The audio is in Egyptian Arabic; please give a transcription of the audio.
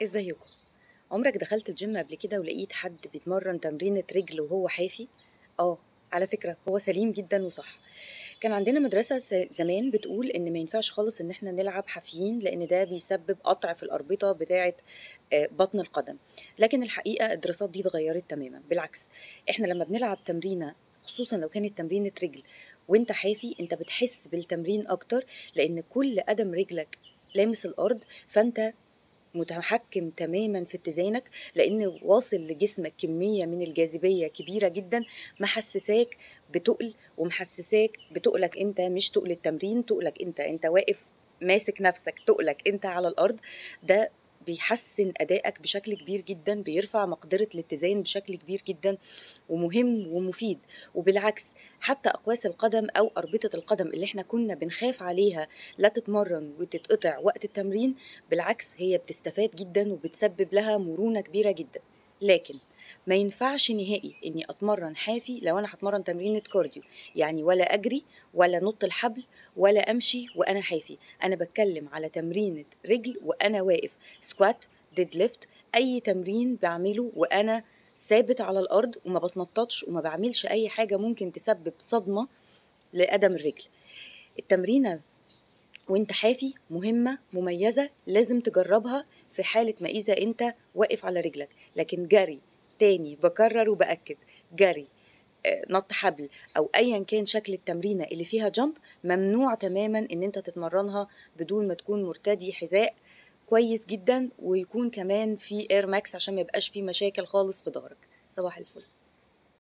ازيكم عمرك دخلت الجيم قبل كده ولقيت حد بيتمرن تمرينة رجل وهو حافي اه على فكرة هو سليم جدا وصح كان عندنا مدرسة س- زمان بتقول ان ما ينفعش خالص ان احنا نلعب حافيين لان ده بيسبب قطع في الأربطة بتاعة آه، بطن القدم لكن الحقيقة الدراسات دي اتغيرت تماما بالعكس احنا لما بنلعب تمرينة خصوصا لو كانت تمرينة رجل وانت حافي انت بتحس بالتمرين اكتر لان كل قدم رجلك لامس الارض فانت متحكم تماما في اتزانك لان واصل لجسمك كميه من الجاذبيه كبيره جدا محسساك بتقل ومحسساك بتقلك انت مش تقل التمرين تقلك انت انت واقف ماسك نفسك تقلك انت على الارض ده بيحسن ادائك بشكل كبير جدا بيرفع مقدره الاتزان بشكل كبير جدا ومهم ومفيد وبالعكس حتى اقواس القدم او اربطه القدم اللي احنا كنا بنخاف عليها لا تتمرن وتتقطع وقت التمرين بالعكس هي بتستفاد جدا وبتسبب لها مرونة كبيرة جدا لكن ما ينفعش نهائي اني اتمرن حافي لو انا هتمرن تمرينة كارديو يعني ولا اجري ولا نط الحبل ولا امشي وانا حافي انا بتكلم على تمرينة رجل وانا واقف سكوات ديد ليفت اي تمرين بعمله وانا ثابت على الارض وما بتنططش وما بعملش اي حاجة ممكن تسبب صدمة لقدم الرجل التمرينة وانت حافي مهمة مميزة لازم تجربها في حالة ما إذا انت واقف على رجلك لكن جري تاني بكرر وبأكد جري آه، نط حبل او ايا كان شكل التمرينه اللي فيها جامب ممنوع تماما ان انت تتمرنها بدون ما تكون مرتدي حذاء كويس جدا ويكون كمان في اير ماكس عشان ما يبقاش في مشاكل خالص في ظهرك صباح الفل